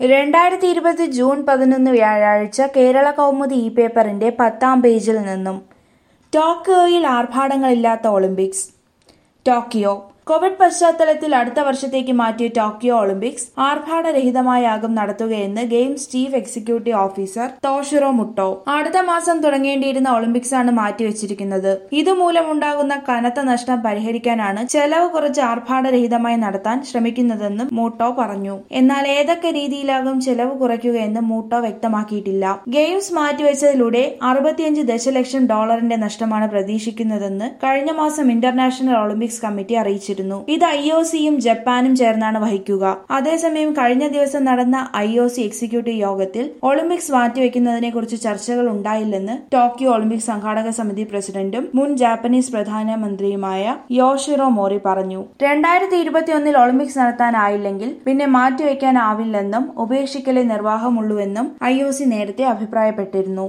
രണ്ടായിരത്തി ഇരുപത് ജൂൺ പതിനൊന്ന് വ്യാഴാഴ്ച കേരള കൗമുദി ഇ പേപ്പറിന്റെ പത്താം പേജിൽ നിന്നും ടോക്കിയോയിൽ ആർഭാടങ്ങളില്ലാത്ത ഒളിമ്പിക്സ് ടോക്കിയോ കോവിഡ് പശ്ചാത്തലത്തിൽ അടുത്ത വർഷത്തേക്ക് മാറ്റിയ ടോക്കിയോ ഒളിമ്പിക്സ് ആർഭാടരഹിതമായാകും നടത്തുകയെന്ന് games chief executive officer Toshiro Muto അടുത്ത മാസം തുടങ്ങേണ്ടിയിരുന്ന ഒളിമ്പിക്സ് ആണ് മാറ്റിവെച്ചിരിക്കുന്നത് ഇതുമൂലമുണ്ടാകുന്ന കനത്ത നഷ്ടം പരിഹരിക്കാനാണ് ചെലവ് കുറച്ച് ആർഭാടരഹിതമായി നടത്താൻ ശ്രമിക്കുന്നതെന്നും മൂട്ടോ പറഞ്ഞു എന്നാൽ ഏതൊക്കെ രീതിയിലാകും ചെലവ് കുറയ്ക്കുകയെന്ന് മൂട്ടോ വ്യക്തമാക്കിയിട്ടില്ല ഗെയിംസ് മാറ്റിവെച്ചതിലൂടെ അറുപത്തിയഞ്ച് ദശലക്ഷം ഡോളറിന്റെ നഷ്ടമാണ് പ്രതീക്ഷിക്കുന്നതെന്ന് കഴിഞ്ഞ മാസം ഇന്റർനാഷണൽ ഒളിമ്പിക്സ് കമ്മിറ്റി അറിയിച്ചിരുന്നു ഇത് ഐ ഒ സിയും ജപ്പാനും ചേർന്നാണ് വഹിക്കുക അതേസമയം കഴിഞ്ഞ ദിവസം നടന്ന ഐ ഒ സി എക്സിക്യൂട്ടീവ് യോഗത്തിൽ ഒളിമ്പിക്സ് മാറ്റിവെക്കുന്നതിനെ കുറിച്ച് ചർച്ചകൾ ഉണ്ടായില്ലെന്ന് ടോക്കിയോ ഒളിമ്പിക്സ് സംഘാടക സമിതി പ്രസിഡന്റും മുൻ ജാപ്പനീസ് പ്രധാനമന്ത്രിയുമായ യോഷിറോ മോറി പറഞ്ഞു രണ്ടായിരത്തി ഇരുപത്തിയൊന്നിൽ ഒളിമ്പിക്സ് നടത്താനായില്ലെങ്കിൽ പിന്നെ മാറ്റിവെക്കാനാവില്ലെന്നും ഉപേക്ഷിക്കലേ നിർവാഹമുള്ളൂവെന്നും ഐ ഒ സി നേരത്തെ അഭിപ്രായപ്പെട്ടിരുന്നു